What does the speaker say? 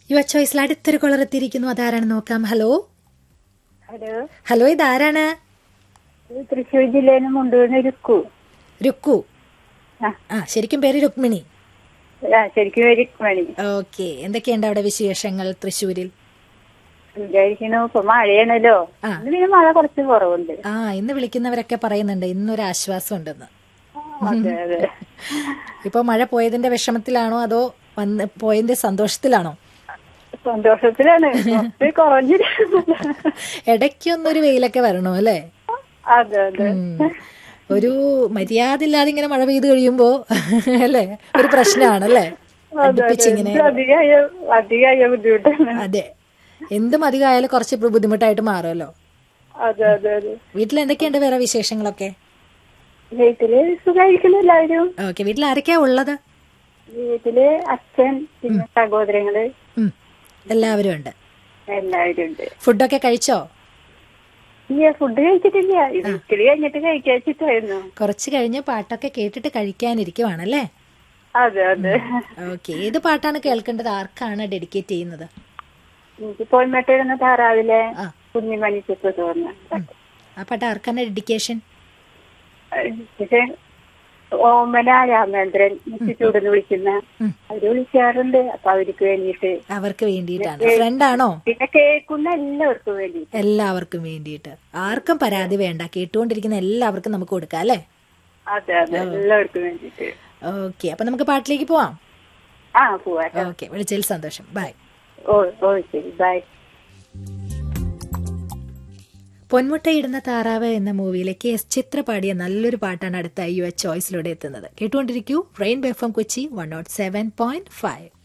യുവ ചോയ്സിൽ അടുത്തൊരു കോളർ എത്തിയിരിക്കുന്നു അതാരാണ് നോക്കാം ഹലോ ഹലോ ഹലോ ഇതാരാണ് ഇത് തൃശ്ശൂർ ജില്ലയിൽ നിന്ന് മുണ്ടൂരിന് രുക്കു രുക്കു ആ. ആ ശരിക്കും പേര് രുക്മിണി ആ ശരിക്കും രുക്മണി ഓക്കെ എന്തൊക്കെയുണ്ട് അവിടെ വിശേഷങ്ങൾ തൃശ്ശൂരിൽ വിചാരിക്കണു ഇപ്പൊ മഴയാണല്ലോ ആ. ഇന്ന് പിന്നെ മഴ കുറച്ച് കുറവുണ്ട് ആ ഇന്ന് വിളിക്കുന്നവരൊക്കെ പറയുന്നുണ്ട് ഇന്നൊരു ആശ്വാസം ഉണ്ടെന്ന് അതെ അതെ ഇപ്പൊ മഴ പോയതിന്റെ വിഷമത്തിലാണോ അതോ വന്ന് പോയതിന്റെ സന്തോഷത്തിലാണോ സന്തോഷത്തിലാണ് കുറച്ച് കുറഞ്ഞിരിക്കുന്നത് ഇടയ്ക്കൊന്നൊരു വെയിലൊക്കെ വരണോ അല്ലേ അതെ അതെ ഉം. ഒരു മര്യാദ ഇല്ലാതെ ഇങ്ങനെ മഴ പെയ്ത് കഴിയുമ്പോ അല്ലേ ഒരു പ്രശ്നമാണല്ലേ അതെ അതെ അടുപ്പിച്ചിങ്ങനെ ഇത് അധികമായ അധികമായ ബുദ്ധിമുട്ടാണ് അതെ എന്തും അധികമായാലും കുറച്ച് ബുദ്ധിമുട്ടായിട്ട് മാറുമല്ലോ അതെ അതെ അതെ വീട്ടിൽ എന്തൊക്കെയുണ്ട് വേറെ വിശേഷങ്ങളൊക്കെ വീട്ടില് സുഖമായിരിക്കുന്നു എല്ലാവരും ഓക്കെ വീട്ടിൽ ആരൊക്കെയാ ഉള്ളത് വീട്ടില് അച്ഛൻ പിന്നെ സഹോദരങ്ങള് ഉം. എല്ലാവരും ഉണ്ട് എല്ലാവരും ഉണ്ട് ഫുഡൊക്കെ കഴിച്ചോ ഇല്ല ഫുഡ് കഴിച്ചിട്ടില്ല വീട്ടില് കഴിഞ്ഞിട്ട് കഴിക്കാച്ചിട്ടായിരുന്നു കുറച്ച് കഴിഞ്ഞ് പാട്ടൊക്കെ കേട്ടിട്ട് കഴിക്കാനിരിക്കുവാണല്ലേ അതെ അതെ ഓക്കെ ഏത് പാട്ടാണ് കേൾക്കേണ്ടത് ആർക്കാണ് ഡെഡിക്കേറ്റ് ചെയ്യുന്നത് എനിക്ക് പോയിമട്ടിരുന്ന താറാവിലെ ആ. കുഞ്ഞിമണി ചെപ്പ് തോന്നുന്നു ആ പാട്ട് ആർക്കാണ് ഡെഡിക്കേഷൻ പക്ഷെ ഓമന രാമേന്ദ്രൻ ചൂടെന്ന് വിളിക്കുന്ന ഉം. അവര് വിളിക്കാറുണ്ട് അപ്പൊ അവർക്ക് വേണ്ടിയിട്ട് അവർക്ക് വേണ്ടിയിട്ടാണ് ഫ്രണ്ടാണോ പിന്നെ കേൾക്കുന്ന എല്ലാവർക്കും വേണ്ടി എല്ലാവർക്കും വേണ്ടിയിട്ട് ആർക്കും പരാതി വേണ്ട കേട്ടുകൊണ്ടിരിക്കുന്ന എല്ലാവർക്കും നമുക്ക് കൊടുക്കാം അല്ലേ അതെ അതെ എല്ലാവർക്കും വേണ്ടിയിട്ട് ഓക്കെ അപ്പൊ നമുക്ക് പാട്ടിലേക്ക് പോവാം ആ പോവാട്ടോ ഓക്കെ വിളിച്ചതിൽ സന്തോഷം ബൈ ഓ ഓ ശരി ബൈ പൊന്മുട്ടയിടുന്ന താറാവ് എന്ന മൂവിയിലെ കെ എസ് ചിത്ര പാടിയ നല്ലൊരു പാട്ടാണ് അടുത്ത യു എച്ച് ചോയ്സിലൂടെ എത്തുന്നത് കേട്ടുകൊണ്ടിരിക്കൂ റെയിൻ ബെഫം Kochi one not seven point five